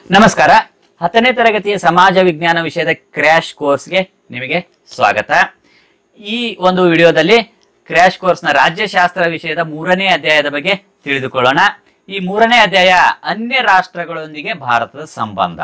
ನಮಸ್ಕಾರ ಹತ್ತನೇ ತರಗತಿಯ ಸಮಾಜ ವಿಜ್ಞಾನ ವಿಷಯದ ಕ್ರ್ಯಾಶ್ ಕೋರ್ಸ್ಗೆ ನಿಮಗೆ ಸ್ವಾಗತ ಈ ಒಂದು ವಿಡಿಯೋದಲ್ಲಿ ಕ್ರ್ಯಾಶ್ ಕೋರ್ಸ್ನ ರಾಜ್ಯಶಾಸ್ತ್ರ ವಿಷಯದ ಮೂರನೇ ಅಧ್ಯಾಯದ ಬಗ್ಗೆ ತಿಳಿದುಕೊಳ್ಳೋಣ ಈ ಮೂರನೇ ಅಧ್ಯಾಯ ಅನ್ಯ ರಾಷ್ಟ್ರಗಳೊಂದಿಗೆ ಭಾರತದ ಸಂಬಂಧ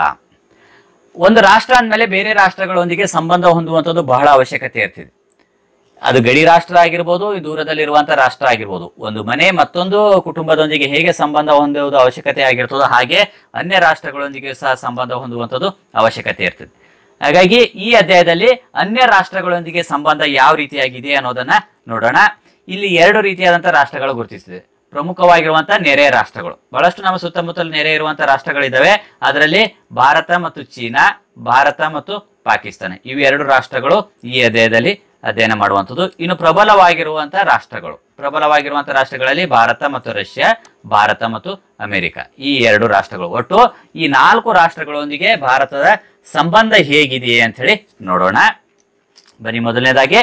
ಒಂದು ರಾಷ್ಟ್ರ ಅಂದಮೇಲೆ ಬೇರೆ ರಾಷ್ಟ್ರಗಳೊಂದಿಗೆ ಸಂಬಂಧ ಹೊಂದುವಂಥದ್ದು ಬಹಳ ಅವಶ್ಯಕತೆ ಇರ್ತಿದೆ ಅದು ಗಡಿ ರಾಷ್ಟ್ರ ಆಗಿರ್ಬೋದು ಈ ದೂರದಲ್ಲಿರುವಂತಹ ರಾಷ್ಟ್ರ ಆಗಿರ್ಬೋದು ಒಂದು ಮನೆ ಮತ್ತೊಂದು ಕುಟುಂಬದೊಂದಿಗೆ ಹೇಗೆ ಸಂಬಂಧ ಹೊಂದುವುದು ಅವಶ್ಯಕತೆ ಆಗಿರ್ತದೋ ಹಾಗೆ ಅನ್ಯ ರಾಷ್ಟ್ರಗಳೊಂದಿಗೆ ಸಹ ಸಂಬಂಧ ಹೊಂದುವಂಥದ್ದು ಅವಶ್ಯಕತೆ ಇರ್ತದೆ ಹಾಗಾಗಿ ಈ ಅಧ್ಯಾಯದಲ್ಲಿ ಅನ್ಯ ರಾಷ್ಟ್ರಗಳೊಂದಿಗೆ ಸಂಬಂಧ ಯಾವ ರೀತಿಯಾಗಿದೆ ಅನ್ನೋದನ್ನ ನೋಡೋಣ ಇಲ್ಲಿ ಎರಡು ರೀತಿಯಾದಂತಹ ರಾಷ್ಟ್ರಗಳು ಗುರುತಿಸಿದೆ ಪ್ರಮುಖವಾಗಿರುವಂತಹ ನೆರೆಯ ರಾಷ್ಟ್ರಗಳು ಬಹಳಷ್ಟು ನಮ್ಮ ಸುತ್ತಮುತ್ತಲು ನೆರೆ ಇರುವಂತಹ ರಾಷ್ಟ್ರಗಳಿದ್ದಾವೆ ಅದರಲ್ಲಿ ಭಾರತ ಮತ್ತು ಚೀನಾ ಭಾರತ ಮತ್ತು ಪಾಕಿಸ್ತಾನ ಇವು ಎರಡು ರಾಷ್ಟ್ರಗಳು ಈ ಅಧ್ಯಾಯದಲ್ಲಿ ಅಧ್ಯಯನ ಮಾಡುವಂಥದ್ದು ಇನ್ನು ಪ್ರಬಲವಾಗಿರುವಂತಹ ರಾಷ್ಟ್ರಗಳು ಪ್ರಬಲವಾಗಿರುವಂತಹ ರಾಷ್ಟ್ರಗಳಲ್ಲಿ ಭಾರತ ಮತ್ತು ರಷ್ಯಾ ಭಾರತ ಮತ್ತು ಅಮೆರಿಕ ಈ ಎರಡು ರಾಷ್ಟ್ರಗಳು ಒಟ್ಟು ಈ ನಾಲ್ಕು ರಾಷ್ಟ್ರಗಳೊಂದಿಗೆ ಭಾರತದ ಸಂಬಂಧ ಹೇಗಿದೆ ಅಂತ ಹೇಳಿ ನೋಡೋಣ ಬನ್ನಿ ಮೊದಲನೇದಾಗಿ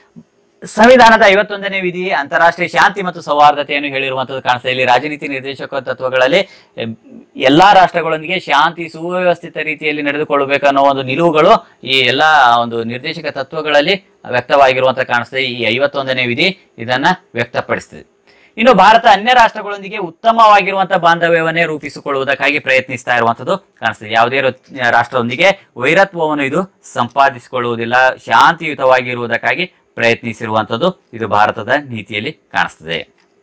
ಸಂವಿಧಾನದ ಐವತ್ತೊಂದನೇ ವಿಧಿ ಅಂತಾರಾಷ್ಟ್ರೀಯ ಶಾಂತಿ ಮತ್ತು ಸೌಹಾರ್ದತೆಯನ್ನು ಹೇಳಿರುವಂತದ್ದು ಕಾಣಿಸ್ತದೆ ಇಲ್ಲಿ ರಾಜನೀತಿ ನಿರ್ದೇಶಕ ತತ್ವಗಳಲ್ಲಿ ಎಂ, ಎಲ್ಲಾ ರಾಷ್ಟ್ರಗಳೊಂದಿಗೆ ಶಾಂತಿ ಸುವ್ಯವಸ್ಥಿತ ರೀತಿಯಲ್ಲಿ ನಡೆದುಕೊಳ್ಳಬೇಕನ್ನೋ ಒಂದು ನಿಲುವುಗಳು ಈ ಎಲ್ಲಾ ಒಂದು ನಿರ್ದೇಶಕ ತತ್ವಗಳಲ್ಲಿ ವ್ಯಕ್ತವಾಗಿರುವಂತ ಕಾಣಿಸ್ತದೆ ಈ ಐವತ್ತೊಂದನೇ ವಿಧಿ ಇದನ್ನ ವ್ಯಕ್ತಪಡಿಸ್ತದೆ ಇನ್ನು ಭಾರತ ಅನ್ಯ ರಾಷ್ಟ್ರಗಳೊಂದಿಗೆ ಉತ್ತಮವಾಗಿರುವಂತಹ ಬಾಂಧವ್ಯವನ್ನೇ ರೂಪಿಸಿಕೊಳ್ಳುವುದಕ್ಕಾಗಿ ಪ್ರಯತ್ನಿಸ್ತಾ ಇರುವಂತದ್ದು ಕಾಣಿಸ್ತದೆ ಯಾವುದೇ ರು- ರಾಷ್ಟ್ರದೊಂದಿಗೆ ವೈರತ್ವವನ್ನು ಇದು ಸಂಪಾದಿಸಿಕೊಳ್ಳುವುದಿಲ್ಲ ಶಾಂತಿಯುತವಾಗಿರುವುದಕ್ಕಾಗಿ ಪ್ರಯತ್ನಿಸಿರುವಂತದ್ದು ಇದು ಭಾರತದ ನೀತಿಯಲ್ಲಿ ಕಾಣಿಸ್ತದೆ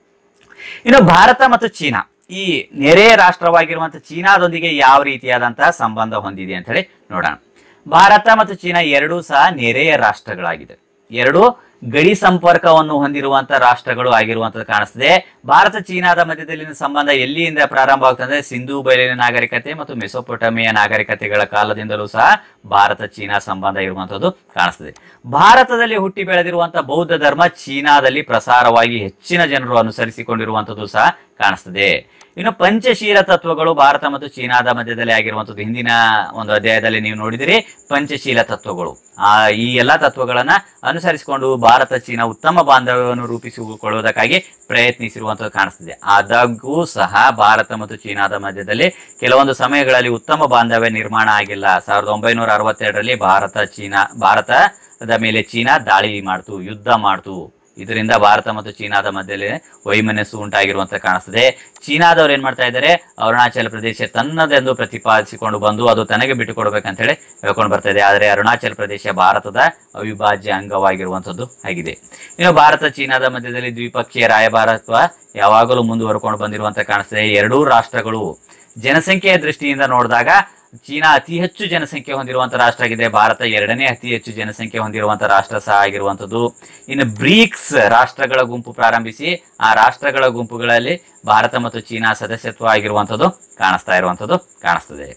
ಇನ್ನು ಭಾರತ ಮತ್ತು ಚೀನಾ ಈ ನೆರೆಯ ರಾಷ್ಟ್ರವಾಗಿರುವಂತಹ ಚೀನಾದೊಂದಿಗೆ ಯಾವ ರೀತಿಯಾದಂತಹ ಸಂಬಂಧ ಹೊಂದಿದೆ ಅಂತ ಹೇಳಿ ನೋಡೋಣ ಭಾರತ ಮತ್ತು ಚೀನಾ ಎರಡೂ ಸಹ ನೆರೆಯ ರಾಷ್ಟ್ರಗಳಾಗಿದೆ ಎರಡು ಗಡಿ ಸಂಪರ್ಕವನ್ನು ಹೊಂದಿರುವಂತಹ ರಾಷ್ಟ್ರಗಳು ಆಗಿರುವಂತದ್ದು ಕಾಣಿಸ್ತದೆ ಭಾರತ ಚೀನಾದ ಮಧ್ಯದಲ್ಲಿನ ಸಂಬಂಧ ಎಲ್ಲಿಯಿಂದ ಪ್ರಾರಂಭ ಆಗ್ತದೆ ಸಿಂಧೂ ಬಯಲಿನ ನಾಗರಿಕತೆ ಮತ್ತು ಮೆಸೊಪೊಟಮಿಯ ನಾಗರಿಕತೆಗಳ ಕಾಲದಿಂದಲೂ ಸಹ ಭಾರತ ಚೀನಾ ಸಂಬಂಧ ಇರುವಂತದ್ದು ಕಾಣಿಸ್ತದೆ ಭಾರತದಲ್ಲಿ ಹುಟ್ಟಿ ಬೆಳೆದಿರುವಂತಹ ಬೌದ್ಧ ಧರ್ಮ ಚೀನಾದಲ್ಲಿ ಪ್ರಸಾರವಾಗಿ ಹೆಚ್ಚಿನ ಜನರು ಅನುಸರಿಸಿಕೊಂಡಿರುವಂತದ್ದು ಸಹ ಕಾಣಿಸ್ತದೆ ಇನ್ನು ಪಂಚಶೀಲ ತತ್ವಗಳು ಭಾರತ ಮತ್ತು ಚೀನಾದ ಮಧ್ಯದಲ್ಲಿ ಆಗಿರುವಂತದ್ದು ಹಿಂದಿನ ಒಂದು ಅಧ್ಯಾಯದಲ್ಲಿ ನೀವು ನೋಡಿದಿರಿ ಪಂಚಶೀಲ ತತ್ವಗಳು ಆ ಈ ಎಲ್ಲಾ ತತ್ವಗಳನ್ನ ಅನುಸರಿಸಿಕೊಂಡು ಭಾರತ ಚೀನಾ ಉತ್ತಮ ಬಾಂಧವ್ಯವನ್ನು ರೂಪಿಸಿಕೊಳ್ಳುವುದಕ್ಕಾಗಿ ಪ್ರಯತ್ನಿಸಿರುವಂತದ್ದು ಕಾಣಿಸ್ತಿದೆ ಆದಾಗೂ ಸಹ ಭಾರತ ಮತ್ತು ಚೀನಾದ ಮಧ್ಯದಲ್ಲಿ ಕೆಲವೊಂದು ಸಮಯಗಳಲ್ಲಿ ಉತ್ತಮ ಬಾಂಧವ್ಯ ನಿರ್ಮಾಣ ಆಗಿಲ್ಲ ಸಾವಿರದ ಒಂಬೈನೂರ ಅರವತ್ತೆರಡರಲ್ಲಿ ಭಾರತ ಚೀನಾ ಭಾರತದ ಮೇಲೆ ಚೀನಾ ದಾಳಿ ಮಾಡ್ತು ಯುದ್ಧ ಮಾಡ್ತು ಇದರಿಂದ ಭಾರತ ಮತ್ತು ಚೀನಾದ ಮಧ್ಯದಲ್ಲಿ ವೈಮನಸ್ಸು ಉಂಟಾಗಿರುವಂತ ಕಾಣಿಸ್ತದೆ ಚೀನಾದವ್ರು ಏನ್ ಮಾಡ್ತಾ ಇದ್ದಾರೆ ಅರುಣಾಚಲ ಪ್ರದೇಶ ತನ್ನದೆಂದು ಪ್ರತಿಪಾದಿಸಿಕೊಂಡು ಬಂದು ಅದು ತನಗೆ ಬಿಟ್ಟು ಕೊಡ್ಬೇಕಂತ ಹೇಳಿ ಹೇಳ್ಕೊಂಡು ಬರ್ತಾ ಇದೆ ಆದರೆ ಅರುಣಾಚಲ ಪ್ರದೇಶ ಭಾರತದ ಅವಿಭಾಜ್ಯ ಅಂಗವಾಗಿರುವಂತದ್ದು ಆಗಿದೆ ಇನ್ನು ಭಾರತ ಚೀನಾದ ಮಧ್ಯದಲ್ಲಿ ದ್ವಿಪಕ್ಷೀಯ ರಾಯಭಾರತ್ವ ಯಾವಾಗಲೂ ಮುಂದುವರ್ಕೊಂಡು ಬಂದಿರುವಂತ ಕಾಣಿಸ್ತದೆ ಎರಡೂ ರಾಷ್ಟ್ರಗಳು ಜನಸಂಖ್ಯೆಯ ದೃಷ್ಟಿಯಿಂದ ನೋಡಿದಾಗ ಚೀನಾ ಅತಿ ಹೆಚ್ಚು ಜನಸಂಖ್ಯೆ ಹೊಂದಿರುವಂತ ರಾಷ್ಟ್ರ ಆಗಿದೆ ಭಾರತ ಎರಡನೇ ಅತಿ ಹೆಚ್ಚು ಜನಸಂಖ್ಯೆ ಹೊಂದಿರುವಂತ ರಾಷ್ಟ್ರ ಸಹ ಆಗಿರುವಂತದ್ದು ಇನ್ನು ಬ್ರೀಕ್ಸ್ ರಾಷ್ಟ್ರಗಳ ಗುಂಪು ಪ್ರಾರಂಭಿಸಿ ಆ ರಾಷ್ಟ್ರಗಳ ಗುಂಪುಗಳಲ್ಲಿ ಭಾರತ ಮತ್ತು ಚೀನಾ ಸದಸ್ಯತ್ವ ಆಗಿರುವಂತದ್ದು ಕಾಣಿಸ್ತಾ ಇರುವಂತದ್ದು ಕಾಣಿಸ್ತದೆ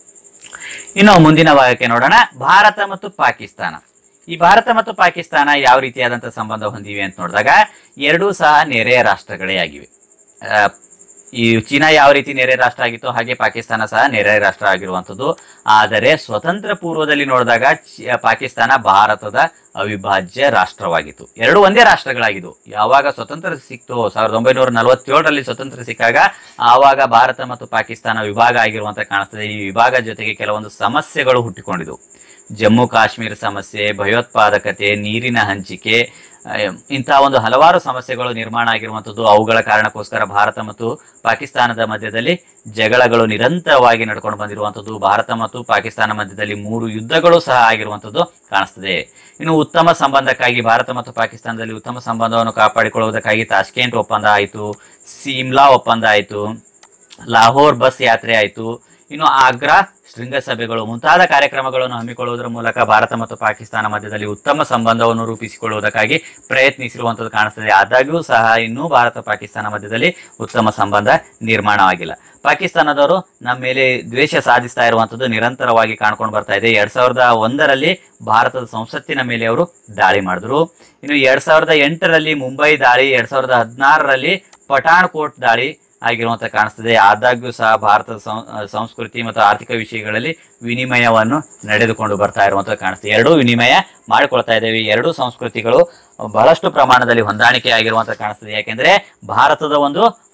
ಇನ್ನು ಮುಂದಿನ ಭಾಗಕ್ಕೆ ನೋಡೋಣ ಭಾರತ ಮತ್ತು ಪಾಕಿಸ್ತಾನ ಈ ಭಾರತ ಮತ್ತು ಪಾಕಿಸ್ತಾನ ಯಾವ ರೀತಿಯಾದಂತಹ ಸಂಬಂಧ ಹೊಂದಿವೆ ಅಂತ ನೋಡಿದಾಗ ಎರಡೂ ಸಹ ನೆರೆಯ ರಾಷ್ಟ್ರಗಳೇ ಆಗಿವೆ ಆ, ಈ ಚೀನಾ ಯಾವ ರೀತಿ ನೆರೆ ರಾಷ್ಟ್ರ ಆಗಿತ್ತು ಹಾಗೆ ಪಾಕಿಸ್ತಾನ ಸಹ ನೆರೆ ರಾಷ್ಟ್ರ ಆಗಿರುವಂತದ್ದು ಆದರೆ ಸ್ವತಂತ್ರ ಪೂರ್ವದಲ್ಲಿ ನೋಡಿದಾಗ ಚಿ- ಪಾಕಿಸ್ತಾನ ಭಾರತದ ಅವಿಭಾಜ್ಯ ರಾಷ್ಟ್ರವಾಗಿತ್ತು ಎರಡು ಒಂದೇ ರಾಷ್ಟ್ರಗಳಾಗಿದ್ದು ಯಾವಾಗ ಸ್ವತಂತ್ರ ಸಿಕ್ತು ಸಾವಿರದ ಒಂಬೈನೂರ ನಲವತ್ತೇಳರಲ್ಲಿ ಸ್ವತಂತ್ರ ಸಿಕ್ಕಾಗ ಆವಾಗ ಭಾರತ ಮತ್ತು ಪಾಕಿಸ್ತಾನ ವಿಭಾಗ ಆಗಿರುವಂತ ಕಾಣಿಸ್ತದೆ ಈ ವಿಭಾಗ ಜೊತೆಗೆ ಕೆಲವೊಂದು ಸಮಸ್ಯೆಗಳು ಹುಟ್ಟಿಕೊಂಡಿದ್ವು ಜಮ್ಮು ಕಾಶ್ಮೀರ ಸಮಸ್ಯೆ ಭಯೋತ್ಪಾದಕತೆ ನೀರಿನ ಹಂಚಿಕೆ ಆ, ಇಂತಹ ಒಂದು ಹಲವಾರು ಸಮಸ್ಯೆಗಳು ನಿರ್ಮಾಣ ಆಗಿರುವಂತದ್ದು ಅವುಗಳ ಕಾರಣಕ್ಕೋಸ್ಕರ ಭಾರತ ಮತ್ತು ಪಾಕಿಸ್ತಾನದ ಮಧ್ಯದಲ್ಲಿ ಜಗಳಗಳು ನಿರಂತರವಾಗಿ ನಡ್ಕೊಂಡು ಬಂದಿರುವಂತದ್ದು ಭಾರತ ಮತ್ತು ಪಾಕಿಸ್ತಾನ ಮಧ್ಯದಲ್ಲಿ ಮೂರು ಯುದ್ಧಗಳು ಸಹ ಆಗಿರುವಂತದ್ದು ಕಾಣಿಸ್ತದೆ ಇನ್ನು ಉತ್ತಮ ಸಂಬಂಧಕ್ಕಾಗಿ ಭಾರತ ಮತ್ತು ಪಾಕಿಸ್ತಾನದಲ್ಲಿ ಉತ್ತಮ ಸಂಬಂಧವನ್ನು ಕಾಪಾಡಿಕೊಳ್ಳುವುದಕ್ಕಾಗಿ ತಾಷ್ಕೆಂಟ್ ಒಪ್ಪಂದ ಆಯಿತು ಸಿಮ್ಲಾ ಒಪ್ಪಂದ ಆಯಿತು ಲಾಹೋರ್ ಬಸ್ ಯಾತ್ರೆ ಆಯಿತು ಇನ್ನು ಆಗ್ರಾ ಶೃಂಗಸಭೆಗಳು ಮುಂತಾದ ಕಾರ್ಯಕ್ರಮಗಳನ್ನು ಹಮ್ಮಿಕೊಳ್ಳುವುದರ ಮೂಲಕ ಭಾರತ ಮತ್ತು ಪಾಕಿಸ್ತಾನ ಮಧ್ಯದಲ್ಲಿ ಉತ್ತಮ ಸಂಬಂಧವನ್ನು ರೂಪಿಸಿಕೊಳ್ಳುವುದಕ್ಕಾಗಿ ಪ್ರಯತ್ನಿಸಿರುವಂತದ್ದು ಕಾಣಿಸ್ತದೆ ಆದಾಗ್ಯೂ ಸಹ ಇನ್ನೂ ಭಾರತ ಪಾಕಿಸ್ತಾನ ಮಧ್ಯದಲ್ಲಿ ಉತ್ತಮ ಸಂಬಂಧ ನಿರ್ಮಾಣವಾಗಿಲ್ಲ ಪಾಕಿಸ್ತಾನದವರು ನಮ್ಮ ಮೇಲೆ ದ್ವೇಷ ಸಾಧಿಸ್ತಾ ಇರುವಂತದ್ದು ನಿರಂತರವಾಗಿ ಕಾಣ್ಕೊಂಡು ಬರ್ತಾ ಇದೆ ಎರಡ್ ಸಾವಿರದ ಒಂದರಲ್ಲಿ ಭಾರತದ ಸಂಸತ್ತಿನ ಮೇಲೆ ಅವರು ದಾಳಿ ಮಾಡಿದ್ರು ಇನ್ನು ಎರಡ್ ಸಾವಿರದ ಎಂಟರಲ್ಲಿ ಮುಂಬೈ ದಾಳಿ ಎರಡ್ ಸಾವಿರದ ಹದಿನಾರರಲ್ಲಿ ಪಠಾಣ್ಕೋಟ್ ದಾಳಿ ಆಗಿರುವಂತ ಕಾಣಿಸ್ತದೆ ಆದಾಗ್ಯೂ ಸಹ ಭಾರತದ ಸಂ- ಸಂಸ್ಕೃತಿ ಮತ್ತು ಆರ್ಥಿಕ ವಿಷಯಗಳಲ್ಲಿ ವಿನಿಮಯವನ್ನು ನಡೆದುಕೊಂಡು ಬರ್ತಾ ಇರುವಂತದ್ದು ಕಾಣಿಸ್ತದೆ ಎರಡೂ ವಿನಿಮಯ ಮಾಡಿಕೊಳ್ತಾ ಇದ್ದೇವೆ ಎರಡೂ ಸಂಸ್ಕೃತಿಗಳು ಬಹಳಷ್ಟು ಪ್ರಮಾಣದಲ್ಲಿ ಹೊಂದಾಣಿಕೆ ಆಗಿರುವಂತ ಕಾಣಿಸ್ತದೆ ಯಾಕೆಂದ್ರೆ ಭಾರತದ ಒಂದು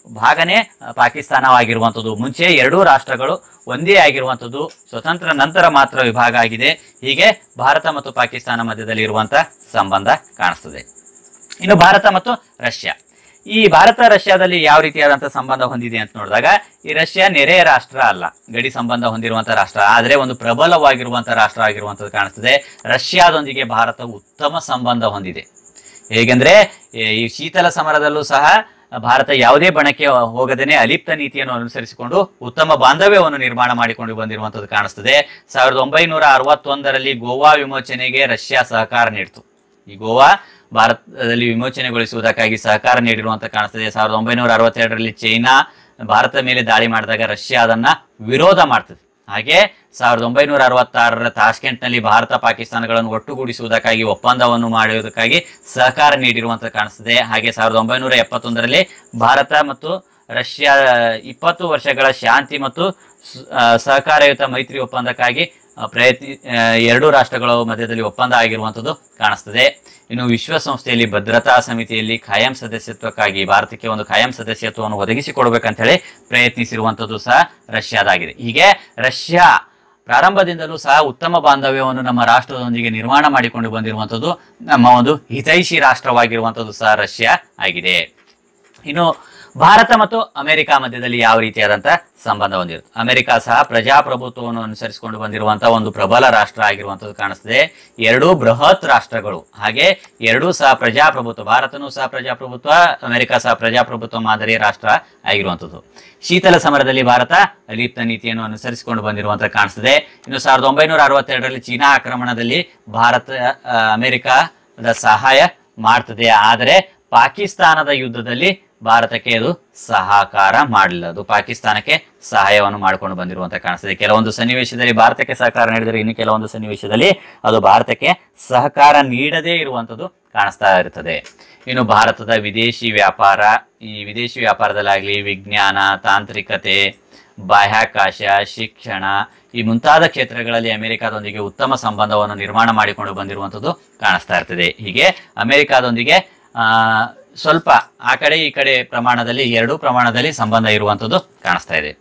ಭಾಗನೇ ಆ, ಪಾಕಿಸ್ತಾನವಾಗಿರುವಂಥದ್ದು ಮುಂಚೆ ಎರಡೂ ರಾಷ್ಟ್ರಗಳು ಒಂದೇ ಆಗಿರುವಂಥದ್ದು ಸ್ವತಂತ್ರ ನಂತರ ಮಾತ್ರ ವಿಭಾಗ ಆಗಿದೆ ಹೀಗೆ ಭಾರತ ಮತ್ತು ಪಾಕಿಸ್ತಾನ ಮಧ್ಯದಲ್ಲಿ ಇರುವಂತಹ ಸಂಬಂಧ ಕಾಣಿಸ್ತದೆ ಇನ್ನು ಭಾರತ ಮತ್ತು ರಷ್ಯಾ ಈ ಭಾರತ ರಷ್ಯಾದಲ್ಲಿ ಯಾವ ರೀತಿಯಾದಂತಹ ಸಂಬಂಧ ಹೊಂದಿದೆ ಅಂತ ನೋಡಿದಾಗ ಈ ರಷ್ಯಾ ನೆರೆಯ ರಾಷ್ಟ್ರ ಅಲ್ಲ ಗಡಿ ಸಂಬಂಧ ಹೊಂದಿರುವಂತಹ ರಾಷ್ಟ್ರ ಆದ್ರೆ ಒಂದು ಪ್ರಬಲವಾಗಿರುವಂತಹ ರಾಷ್ಟ್ರ ಆಗಿರುವಂತದ್ದು ಕಾಣಿಸ್ತದೆ ರಷ್ಯಾದೊಂದಿಗೆ ಭಾರತ ಉತ್ತಮ ಸಂಬಂಧ ಹೊಂದಿದೆ ಹೇಗೆಂದ್ರೆ ಈ- ಈ ಶೀತಲ ಸಮರದಲ್ಲೂ ಸಹ ಭಾರತ ಯಾವುದೇ ಬಣಕ್ಕೆ ಹೋಗದೇನೆ ಅಲಿಪ್ತ ನೀತಿಯನ್ನು ಅನುಸರಿಸಿಕೊಂಡು ಉತ್ತಮ ಬಾಂಧವ್ಯವನ್ನು ನಿರ್ಮಾಣ ಮಾಡಿಕೊಂಡು ಬಂದಿರುವಂತದ್ದು ಕಾಣಿಸ್ತದೆ ಸಾವಿರದ ಒಂಬೈನೂರ ಅರವತ್ತೊಂದರಲ್ಲಿ ಗೋವಾ ವಿಮೋಚನೆಗೆ ರಷ್ಯಾ ಸಹಕಾರ ನೀಡಿತು ಈ ಗೋವಾ ಭಾರತದಲ್ಲಿ ವಿಮೋಚನೆಗೊಳಿಸುವುದಕ್ಕಾಗಿ ಸಹಕಾರ ನೀಡಿರುವಂತ ಕಾಣಿಸ್ತದೆ ಸಾವಿರದ ಒಂಬೈನೂರ ಅರವತ್ತೆರಡರಲ್ಲಿ ಚೈನಾ ಭಾರತದ ಮೇಲೆ ದಾಳಿ ಮಾಡಿದಾಗ ರಷ್ಯಾ ಅದನ್ನ ವಿರೋಧ ಮಾಡ್ತದೆ ಹಾಗೆ ಸಾವಿರದ ಒಂಬೈನೂರ ಅರವತ್ತಾರರ ತಾಷ್ಕೆಂಟ್ನಲ್ಲಿ ಭಾರತ ಪಾಕಿಸ್ತಾನಗಳನ್ನು ಒಟ್ಟುಗೂಡಿಸುವುದಕ್ಕಾಗಿ ಒಪ್ಪಂದವನ್ನು ಮಾಡುವುದಕ್ಕಾಗಿ ಸಹಕಾರ ನೀಡಿರುವಂತ ಕಾಣಿಸ್ತದೆ ಹಾಗೆ ಸಾವಿರದ ಒಂಬೈನೂರ ಎಪ್ಪತ್ತೊಂದರಲ್ಲಿ ಭಾರತ ಮತ್ತು ರಷ್ಯಾ ಇಪ್ಪತ್ತು ವರ್ಷಗಳ ಶಾಂತಿ ಮತ್ತು ಸ- ಆ, ಸಹಕಾರಯುತ ಮೈತ್ರಿ ಒಪ್ಪಂದಕ್ಕಾಗಿ ಆ, ಪ್ರಯತ್ನಿ ಆ, ಎರಡೂ ರಾಷ್ಟ್ರಗಳ ಮಧ್ಯದಲ್ಲಿ ಒಪ್ಪಂದ ಆಗಿರುವಂಥದ್ದು ಕಾಣಿಸ್ತದೆ ಇನ್ನು ವಿಶ್ವಸಂಸ್ಥೆಯಲ್ಲಿ ಭದ್ರತಾ ಸಮಿತಿಯಲ್ಲಿ ಖಾಯಂ ಸದಸ್ಯತ್ವಕ್ಕಾಗಿ ಭಾರತಕ್ಕೆ ಒಂದು ಖಾಯಂ ಸದಸ್ಯತ್ವವನ್ನು ಒದಗಿಸಿಕೊಡ್ಬೇಕಂತ ಹೇಳಿ ಪ್ರಯತ್ನಿಸಿರುವಂಥದ್ದು ಸಹ ರಷ್ಯಾದಾಗಿದೆ ಹೀಗೆ ರಷ್ಯಾ ಪ್ರಾರಂಭದಿಂದಲೂ ಸಹ ಉತ್ತಮ ಬಾಂಧವ್ಯವನ್ನು ನಮ್ಮ ರಾಷ್ಟ್ರದೊಂದಿಗೆ ನಿರ್ಮಾಣ ಮಾಡಿಕೊಂಡು ಬಂದಿರುವಂಥದ್ದು ನಮ್ಮ ಒಂದು ಹಿತೈಷಿ ರಾಷ್ಟ್ರವಾಗಿರುವಂಥದ್ದು ಸಹ ರಷ್ಯಾ ಆಗಿದೆ ಇನ್ನು ಭಾರತ ಮತ್ತು ಅಮೆರಿಕ ಮಧ್ಯದಲ್ಲಿ ಯಾವ ರೀತಿಯಾದಂತಹ ಸಂಬಂಧ ಹೊಂದಿರುತ್ತೆ ಅಮೆರಿಕ ಸಹ ಪ್ರಜಾಪ್ರಭುತ್ವವನ್ನು ಅನುಸರಿಸಿಕೊಂಡು ಬಂದಿರುವಂತಹ ಒಂದು ಪ್ರಬಲ ರಾಷ್ಟ್ರ ಆಗಿರುವಂತದ್ದು ಕಾಣಿಸ್ತದೆ ಎರಡೂ ಬೃಹತ್ ರಾಷ್ಟ್ರಗಳು ಹಾಗೆ ಎರಡೂ ಸಹ ಪ್ರಜಾಪ್ರಭುತ್ವ ಭಾರತನೂ ಸಹ ಪ್ರಜಾಪ್ರಭುತ್ವ ಅಮೆರಿಕ ಸಹ ಪ್ರಜಾಪ್ರಭುತ್ವ ಮಾದರಿ ರಾಷ್ಟ್ರ ಆಗಿರುವಂತದ್ದು ಶೀತಲ ಸಮರದಲ್ಲಿ ಭಾರತ ಅಲಿಪ್ತ ನೀತಿಯನ್ನು ಅನುಸರಿಸಿಕೊಂಡು ಬಂದಿರುವಂತ ಕಾಣಿಸ್ತದೆ ಇನ್ನು ಸಾವಿರದ ಒಂಬೈನೂರ ಅರವತ್ತೆರಡರಲ್ಲಿ ಚೀನಾ ಆಕ್ರಮಣದಲ್ಲಿ ಭಾರತ ಆ, ಅಮೆರಿಕದ ಸಹಾಯ ಮಾಡ್ತದೆ ಆದರೆ ಪಾಕಿಸ್ತಾನದ ಯುದ್ಧದಲ್ಲಿ ಭಾರತಕ್ಕೆ ಅದು ಸಹಕಾರ ಮಾಡಲಿಲ್ಲ ಅದು ಪಾಕಿಸ್ತಾನಕ್ಕೆ ಸಹಾಯವನ್ನು ಮಾಡಿಕೊಂಡು ಬಂದಿರುವಂತ ಕಾಣಿಸ್ತದೆ ಕೆಲವೊಂದು ಸನ್ನಿವೇಶದಲ್ಲಿ ಭಾರತಕ್ಕೆ ಸಹಕಾರ ನೀಡಿದರೆ ಇನ್ನು ಕೆಲವೊಂದು ಸನ್ನಿವೇಶದಲ್ಲಿ ಅದು ಭಾರತಕ್ಕೆ ಸಹಕಾರ ನೀಡದೇ ಇರುವಂತದ್ದು ಕಾಣಿಸ್ತಾ ಇರುತ್ತದೆ ಇನ್ನು ಭಾರತದ ವಿದೇಶಿ ವ್ಯಾಪಾರ ಈ ವಿದೇಶಿ ವ್ಯಾಪಾರದಲ್ಲಾಗಲಿ ವಿಜ್ಞಾನ ತಾಂತ್ರಿಕತೆ ಬಾಹ್ಯಾಕಾಶ ಶಿಕ್ಷಣ ಈ ಮುಂತಾದ ಕ್ಷೇತ್ರಗಳಲ್ಲಿ ಅಮೆರಿಕಾದೊಂದಿಗೆ ಉತ್ತಮ ಸಂಬಂಧವನ್ನು ನಿರ್ಮಾಣ ಮಾಡಿಕೊಂಡು ಬಂದಿರುವಂಥದ್ದು ಕಾಣಿಸ್ತಾ ಇರ್ತದೆ ಹೀಗೆ ಅಮೆರಿಕಾದೊಂದಿಗೆ ಆ ಸ್ವಲ್ಪ ಆ ಕಡೆ ಈ ಕಡೆ ಪ್ರಮಾಣದಲ್ಲಿ ಎರಡೂ ಪ್ರಮಾಣದಲ್ಲಿ ಸಂಬಂಧ ಇರುವಂಥದ್ದು ಕಾಣಿಸ್ತಾ ಇದೆ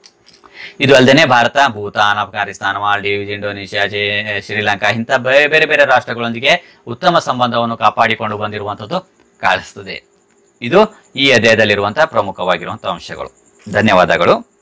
ಇದು ಅಲ್ಲದೆ ಭಾರತ ಭೂತಾನ್ ಅಫ್ಘಾನಿಸ್ತಾನ ಮಾಲ್ಡೀವ್ಸ್ ಇಂಡೋನೇಷ್ಯಾ ಚೇ- ಶ್ರೀಲಂಕಾ ಇಂಥ ಬೇರೆ ಬೇರೆ ಬೇರೆ ರಾಷ್ಟ್ರಗಳೊಂದಿಗೆ ಉತ್ತಮ ಸಂಬಂಧವನ್ನು ಕಾಪಾಡಿಕೊಂಡು ಬಂದಿರುವಂಥದ್ದು ಕಾಣಿಸ್ತದೆ ಇದು ಈ ಅಧ್ಯಾಯದಲ್ಲಿರುವಂತಹ ಪ್ರಮುಖವಾಗಿರುವಂತಹ ಅಂಶಗಳು ಧನ್ಯವಾದಗಳು